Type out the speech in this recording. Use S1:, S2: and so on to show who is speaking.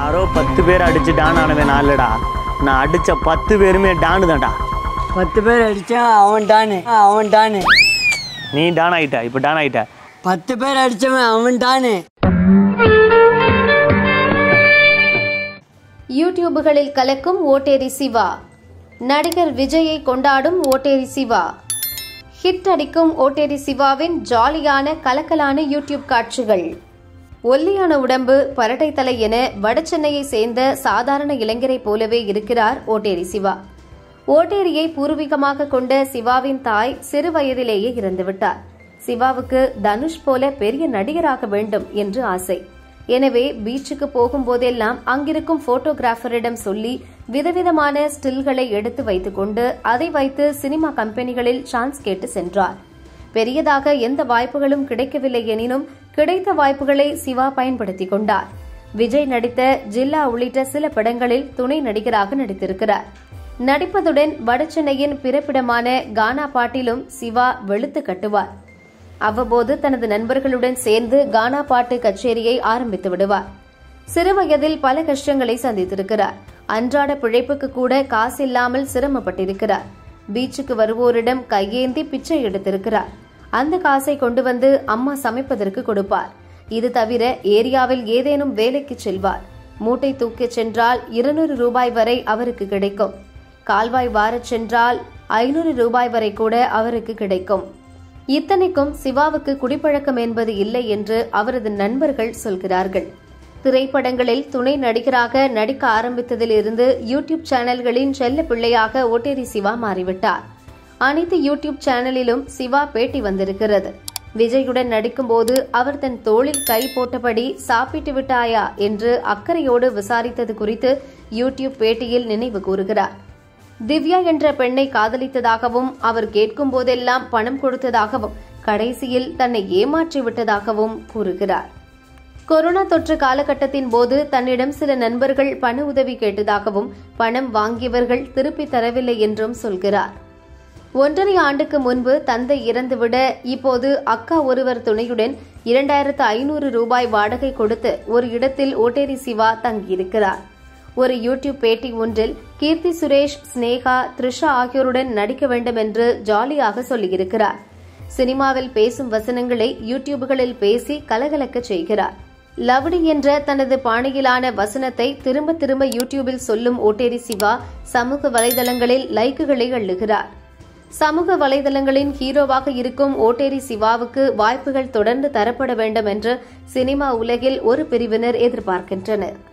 S1: யாரோ பத்து பேர் அடிச்சு டான் ஆனவன் நான் இல்லடா நான் அடிச்ச பத்து பேருமே டானு தான்டா
S2: பத்து பேர் அடித்தான் அவன் டானு அவன் டானு
S1: நீ டான் ஆயிட்ட இப்போ டான் ஆயிட்ட
S2: பத்து பேர் அடித்தவன் அவன் டானு
S3: யூடியூபுகளில் கலக்கும் ஓட்டேரி சிவா நடிகர் விஜயை கொண்டாடும் ஓட்டேரி சிவா ஹிட் அடிக்கும் ஓட்டேரி சிவாவின் ஜாலியான கலக்கலான யூடியூப் காட்சிகள் ஒல்லியான உடம்பு பரட்டை தலை என வடசென்னையை சேர்ந்த சாதாரண இளைஞரைப் போலவே இருக்கிறார் ஓட்டேரி சிவா ஓட்டேரியை பூர்வீகமாக கொண்ட சிவாவின் தாய் சிறு வயதிலேயே இறந்துவிட்டார் சிவாவுக்கு தனுஷ் போல பெரிய நடிகராக வேண்டும் என்று ஆசை எனவே பீச்சுக்கு போகும்போதெல்லாம் அங்கிருக்கும் போட்டோகிராஃபரிடம் சொல்லி விதவிதமான ஸ்டில்களை எடுத்து வைத்துக்கொண்டு அதை வைத்து சினிமா கம்பெனிகளில் சான்ஸ் கேட்டு சென்றார் பெரியதாக எந்த வாய்ப்புகளும் கிடைக்கவில்லை எனினும் கிடைத்த வாய்ப்புகளை சிவா பயன்படுத்திக் கொண்டார் விஜய் நடித்த ஜில்லா உள்ளிட்ட சில படங்களில் துணை நடிகராக நடித்திருக்கிறார் நடிப்பதுடன் வடசென்னையின் பிறப்பிடமான கானா பாட்டிலும் சிவா வெளுத்து கட்டுவார் அவ்வப்போது தனது நண்பர்களுடன் சேர்ந்து கானா பாட்டு கச்சேரியை ஆரம்பித்து விடுவார் சிறுவயதில் பல கஷ்டங்களை சந்தித்திருக்கிறார் அன்றாட பிழைப்புக்கு கூட காசில்லாமல் சிரமப்பட்டிருக்கிறார் பீச்சுக்கு வருவோரிடம் கையேந்தி பிச்சை எடுத்திருக்கிறார் அந்த காசை கொண்டு வந்து அம்மா சமைப்பதற்கு கொடுப்பார் இது தவிர ஏரியாவில் ஏதேனும் வேலைக்கு செல்வார் மூட்டை தூக்கிச் சென்றால் இருநூறு ரூபாய் வரை அவருக்கு கிடைக்கும் கால்வாய் வாரச் சென்றால் ஐநூறு ரூபாய் வரை கூட அவருக்கு கிடைக்கும் இத்தனைக்கும் சிவாவுக்கு குடிப்பழக்கம் என்பது இல்லை என்று அவரது நண்பர்கள் சொல்கிறார்கள் திரைப்படங்களில் துணை நடிகராக நடிக்க ஆரம்பித்ததிலிருந்து யூடியூப் சேனல்களின் செல்ல பிள்ளையாக ஓட்டேரி சிவா மாறிவிட்டார் அனைத்து யூடியூப் சேனலிலும் சிவா பேட்டி வந்திருக்கிறது விஜயுடன் நடிக்கும்போது அவர் தன் தோளில் கை போட்டபடி சாப்பிட்டு விட்டாயா என்று அக்கறையோடு விசாரித்தது குறித்து யூடியூப் பேட்டியில் நினைவு கூறுகிறார் திவ்யா என்ற பெண்ணை காதலித்ததாகவும் அவர் கேட்கும் போதெல்லாம் பணம் கொடுத்ததாகவும் கடைசியில் தன்னை ஏமாற்றி விட்டதாகவும் கூறுகிறார் கொரோனா தொற்று காலகட்டத்தின் போது தன்னிடம் சில நண்பர்கள் பண உதவி கேட்டதாகவும் பணம் வாங்கியவர்கள் திருப்பி தரவில்லை என்றும் சொல்கிறார் ஒன்றரை ஆண்டுக்கு முன்பு தந்தை இறந்துவிட இப்போது அக்கா ஒருவர் துணையுடன் இரண்டாயிரத்து ஐநூறு ரூபாய் வாடகை கொடுத்து ஒரு இடத்தில் ஓட்டேரி சிவா தங்கியிருக்கிறார் ஒரு யூடியூப் பேட்டி ஒன்றில் கீர்த்தி சுரேஷ் ஸ்னேகா த்ரிஷா ஆகியோருடன் நடிக்க வேண்டும் என்று ஜாலியாக சொல்லியிருக்கிறார் சினிமாவில் பேசும் வசனங்களை யூடியூப்களில் பேசி கலகலக்க செய்கிறார் லவ்டி என்ற தனது பாணியிலான வசனத்தை திரும்ப திரும்ப யூடியூபில் சொல்லும் ஓட்டேரி சிவா சமூக வலைதளங்களில் லைக்குகளை அள்ளுகிறார் சமூக வலைதளங்களின் ஹீரோவாக இருக்கும் ஓட்டேரி சிவாவுக்கு வாய்ப்புகள் தொடர்ந்து தரப்பட வேண்டும் என்று சினிமா உலகில் ஒரு பிரிவினர் எதிர்பார்க்கின்றனர்